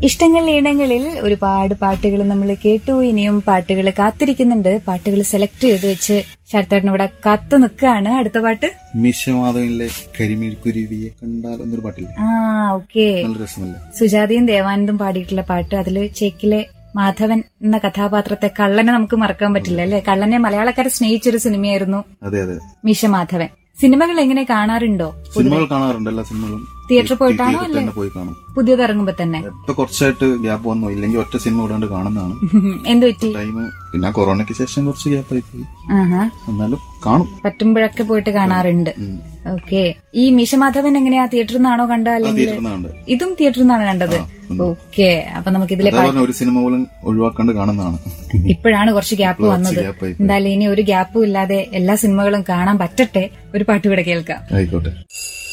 ഇഷ്ടങ്ങൾ ഈണങ്ങളിൽ ഒരുപാട് പാട്ടുകൾ നമ്മൾ കേട്ടു ഇനിയും പാട്ടുകൾ കാത്തിരിക്കുന്നുണ്ട് പാട്ടുകൾ സെലക്ട് ചെയ്ത് വെച്ച് ശരത്തേട്ടൻ ഇവിടെ കാത്തു നിൽക്കുകയാണ് അടുത്ത പാട്ട് മിശമാധവനിലെ കരിമീർ കുരുവിയെ കണ്ടാൽ എന്നൊരു പാട്ടില്ലേ ആ ഓക്കെ നല്ല രസമല്ലേ സുജാതയും ദേവാനന്ദും പാടിയിട്ടുള്ള പാട്ട് അതില് ചേക്കിലെ മാധവൻ എന്ന കഥാപാത്രത്തെ കള്ളനെ നമുക്ക് മറക്കാൻ പറ്റില്ല അല്ലെ കള്ളനെ മലയാളക്കാരെ സ്നേഹിച്ചൊരു സിനിമയായിരുന്നു അതെ അതെ മീശ മാധവൻ സിനിമകൾ എങ്ങനെ കാണാറുണ്ടോ സിനിമകൾ കാണാറുണ്ട് എല്ലാ സിനിമകളും തിയേറ്ററിൽ പോയിട്ടാണോ തിയേറ്ററിൽ തന്നെ പോയി കാണും പുതിയത് ഇറങ്ങുമ്പോ തന്നെ ഇപ്പൊ കുറച്ചായിട്ട് ഗ്യാപ്പ് വന്നു ഇല്ലെങ്കിൽ ഒറ്റ സിനിമ വിടാണ്ട് കാണുന്നതാണ് എന്ത് പറ്റി ടൈം പിന്നെ കൊറോണയ്ക്ക് ശേഷം കുറച്ച് ഗ്യാപ്പ് ആയി പോയി ആഹാ എന്നാലും കാണും പറ്റുമ്പോഴൊക്കെ പോയിട്ട് കാണാറുണ്ട് ഉം. ഓക്കെ ഈ മീശമാധവൻ എങ്ങനെയാ തിയേറ്ററിൽ നിന്നാണോ കണ്ട അല്ലെങ്കിൽ തിയേറ്ററിൽ നിന്നാണ്ട് ഇതും തിയേറ്ററിൽ നിന്നാണ് കണ്ടത് ഓക്കെ അപ്പൊ നമുക്ക് ഇതിലെ അതാ പറഞ്ഞ ഒരു സിനിമ പോലും ഒഴിവാക്കാണ്ട് കാണുന്നതാണ് ഇപ്പോഴാണ് കുറച്ച് ഗ്യാപ്പ് വന്നത് ഗ്യാപ്പ് ആയി എന്തായാലും ഇനി ഒരു ഗ്യാപ്പും ഇല്ലാതെ എല്ലാ സിനിമകളും കാണാൻ പറ്റട്ടെ ഒരു പാട്ട് കൂടെ കേൾക്കാം ആയിക്കോട്ടെ